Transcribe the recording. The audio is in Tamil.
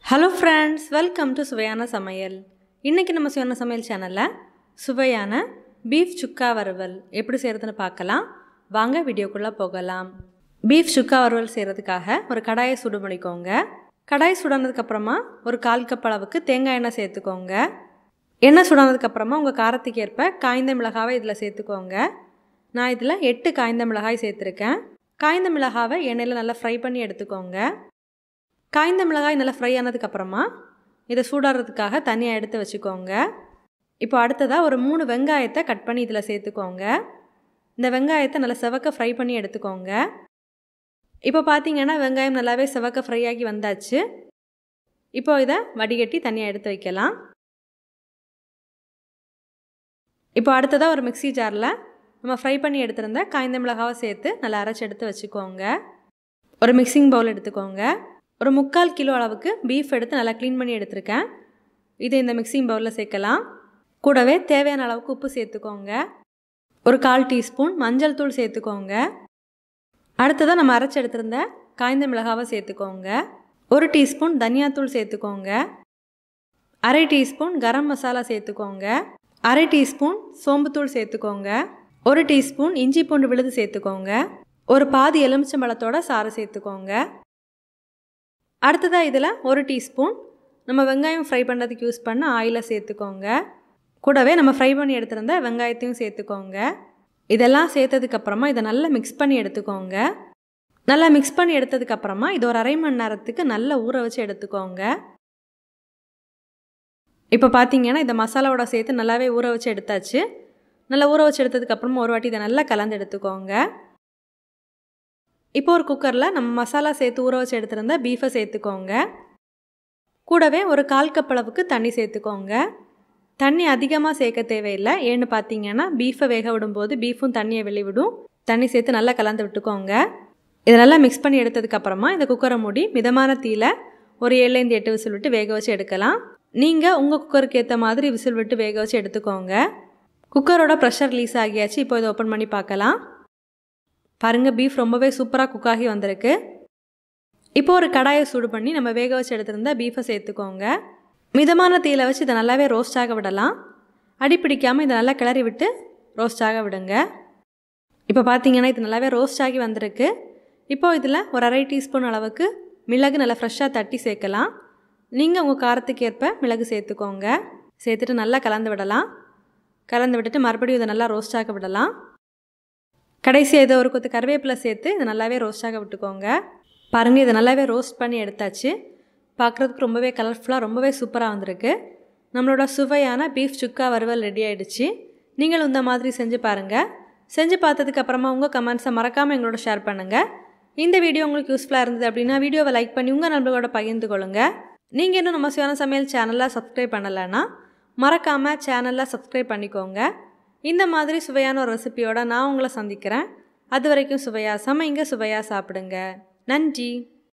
ஹலோ ஃப்ரெண்ட்ஸ் வெல்கம் டு சுவையான சமையல் இன்றைக்கி நம்ம சுவையான சமையல் சேனலில் சுவையான பீஃப் சுக்கா வறுவல் எப்படி செய்கிறதுன்னு பார்க்கலாம் வாங்க வீடியோக்குள்ளே போகலாம் பீஃப் சுக்கா வறுவல் செய்கிறதுக்காக ஒரு கடாயை சுடு பண்ணிக்கோங்க கடாய் சுடானதுக்கப்புறமா ஒரு கால் கப் அளவுக்கு தேங்காய் எண்ணெய் சேர்த்துக்கோங்க எண்ணெய் சுடானதுக்கப்புறமா உங்கள் காரத்துக்கு ஏற்ப காய்ந்த மிளகாவை இதில் சேர்த்துக்கோங்க நான் இதில் எட்டு காய்ந்த மிளகாய் சேர்த்துருக்கேன் காய்ந்த மிளகாவை எண்ணெயில் நல்லா ஃப்ரை பண்ணி எடுத்துக்கோங்க காய்ந்த மிளகாய் நல்லா ஃப்ரை ஆனதுக்கப்புறமா இதை சூடாடுறதுக்காக தனியாக எடுத்து வச்சுக்கோங்க இப்போ அடுத்ததாக ஒரு மூணு வெங்காயத்தை கட் பண்ணி இதில் சேர்த்துக்கோங்க இந்த வெங்காயத்தை நல்லா செவக்க ஃப்ரை பண்ணி எடுத்துக்கோங்க இப்போ பார்த்தீங்கன்னா வெங்காயம் நல்லாவே செவக்க ஃப்ரை ஆகி வந்தாச்சு இப்போ இதை வடிகட்டி தனியாக எடுத்து வைக்கலாம் இப்போ அடுத்ததாக ஒரு மிக்சி ஜாரில் நம்ம ஃப்ரை பண்ணி எடுத்திருந்த காய்ந்த மிளகாவை சேர்த்து நல்லா அரைச்சி எடுத்து வச்சுக்கோங்க ஒரு மிக்சிங் பவுல் எடுத்துக்கோங்க ஒரு முக்கால் கிலோ அளவுக்கு பீஃப் எடுத்து நல்லா க்ளீன் பண்ணி எடுத்திருக்கேன் இதை இந்த மிக்சிங் பவுலில் சேர்க்கலாம் கூடவே தேவையான அளவுக்கு உப்பு சேர்த்துக்கோங்க ஒரு கால் டீஸ்பூன் மஞ்சள் தூள் சேர்த்துக்கோங்க அடுத்ததாக நம்ம அரைச்சி எடுத்திருந்த காய்ந்த மிளகாவை சேர்த்துக்கோங்க ஒரு டீஸ்பூன் தனியாத்தூள் சேர்த்துக்கோங்க அரை டீஸ்பூன் கரம் மசாலா சேர்த்துக்கோங்க அரை டீஸ்பூன் சோம்புத்தூள் சேர்த்துக்கோங்க ஒரு டீஸ்பூன் இஞ்சி பூண்டு விழுது சேர்த்துக்கோங்க ஒரு பாதி எலுமிச்சம்பழத்தோட சாறு சேர்த்துக்கோங்க அடுத்ததாக இதில் ஒரு டீஸ்பூன் நம்ம வெங்காயம் ஃப்ரை பண்ணுறதுக்கு யூஸ் பண்ண ஆயிலை சேர்த்துக்கோங்க கூடவே நம்ம ஃப்ரை பண்ணி எடுத்திருந்த வெங்காயத்தையும் சேர்த்துக்கோங்க இதெல்லாம் சேர்த்ததுக்கப்புறமா இதை நல்லா மிக்ஸ் பண்ணி எடுத்துக்கோங்க நல்லா மிக்ஸ் பண்ணி எடுத்ததுக்கப்புறமா இது ஒரு அரை மணி நேரத்துக்கு நல்லா ஊற வச்சு எடுத்துக்கோங்க இப்போ பார்த்தீங்கன்னா இந்த மசாலாவோட சேர்த்து நல்லாவே ஊற வச்சு எடுத்தாச்சு நல்லா ஊற வச்சு எடுத்ததுக்கப்புறமா ஒரு வாட்டி இதை நல்லா கலந்து எடுத்துக்கோங்க இப்போ ஒரு குக்கரில் நம்ம மசாலா சேர்த்து ஊற வச்சு எடுத்திருந்த பீஃபை சேர்த்துக்கோங்க கூடவே ஒரு கால் கப் அளவுக்கு தண்ணி சேர்த்துக்கோங்க தண்ணி அதிகமாக சேர்க்க தேவையில்லை ஏன்னு பார்த்தீங்கன்னா பீஃபை வேக விடும்போது பீஃபும் தண்ணியை வெளிவிடும் தண்ணி சேர்த்து நல்லா கலந்து விட்டுக்கோங்க இதை நல்லா மிக்ஸ் பண்ணி எடுத்ததுக்கப்புறமா இந்த குக்கரை மூடி மிதமான தீயில் ஒரு ஏழுலேருந்து எட்டு விசில் விட்டு வேக வச்சு எடுக்கலாம் நீங்கள் உங்கள் குக்கருக்கு ஏற்ற மாதிரி விசில் விட்டு வேக வச்சு எடுத்துக்கோங்க குக்கரோட ப்ரெஷர் ரிலீஸ் ஆகியாச்சு இப்போ இதை ஓப்பன் பண்ணி பார்க்கலாம் பாருங்கள் பீஃப் ரொம்பவே சூப்பராக குக் ஆகி வந்திருக்கு இப்போ ஒரு கடாயை சூடு பண்ணி நம்ம வேக வச்சு எடுத்திருந்த பீஃபை சேர்த்துக்கோங்க மிதமான தீயில் வச்சு இதை நல்லாவே ரோஸ்ட் ஆக விடலாம் அடி பிடிக்காமல் இதை நல்லா கிளறி விட்டு ரோஸ்ட் ஆக விடுங்க இப்போ பார்த்தீங்கன்னா இது நல்லாவே ரோஸ்ட் ஆகி வந்திருக்கு இப்போது இதில் ஒரு அரை டீஸ்பூன் அளவுக்கு மிளகு நல்லா ஃப்ரெஷ்ஷாக தட்டி சேர்க்கலாம் நீங்கள் உங்கள் காரத்துக்கு ஏற்ப மிளகு சேர்த்துக்கோங்க சேர்த்துட்டு நல்லா கலந்து விடலாம் கலந்து விட்டுட்டு மறுபடியும் இதை நல்லா ரோஸ்ட் ஆக விடலாம் கடைசியாக இதை ஒரு கொத்து கருவேப்பிலை சேர்த்து இதை நல்லாவே ரோஸ்ட் ஆக விட்டுக்கோங்க பாருங்கள் இதை நல்லாவே ரோஸ்ட் பண்ணி எடுத்தாச்சு பார்க்குறதுக்கு ரொம்பவே கலர்ஃபுல்லாக ரொம்பவே சூப்பராக வந்திருக்கு நம்மளோட சுவையான பீஃப் சுக்கா வறுவல் ரெடி ஆகிடுச்சு நீங்களும் இந்த மாதிரி செஞ்சு பாருங்கள் செஞ்சு பார்த்ததுக்கு அப்புறமா உங்கள் கமெண்ட்ஸை மறக்காமல் எங்களோட ஷேர் பண்ணுங்கள் இந்த வீடியோ உங்களுக்கு யூஸ்ஃபுல்லாக இருந்தது அப்படின்னா வீடியோவை லைக் பண்ணி உங்கள் நண்பர்களோட பகிர்ந்து கொள்ளுங்கள் நீங்கள் இன்னும் நம்ம சுயான சமையல் சேனலில் சப்ஸ்கிரைப் பண்ணலைன்னா மறக்காமல் சேனலில் சப்ஸ்கிரைப் பண்ணிக்கோங்க இந்த மாதிரி சுவையான ஒரு ரெசிபியோட நான் உங்களை சந்திக்கிறேன் அது வரைக்கும் சுவையாக சமைங்க சுவையாக சாப்பிடுங்க நன்றி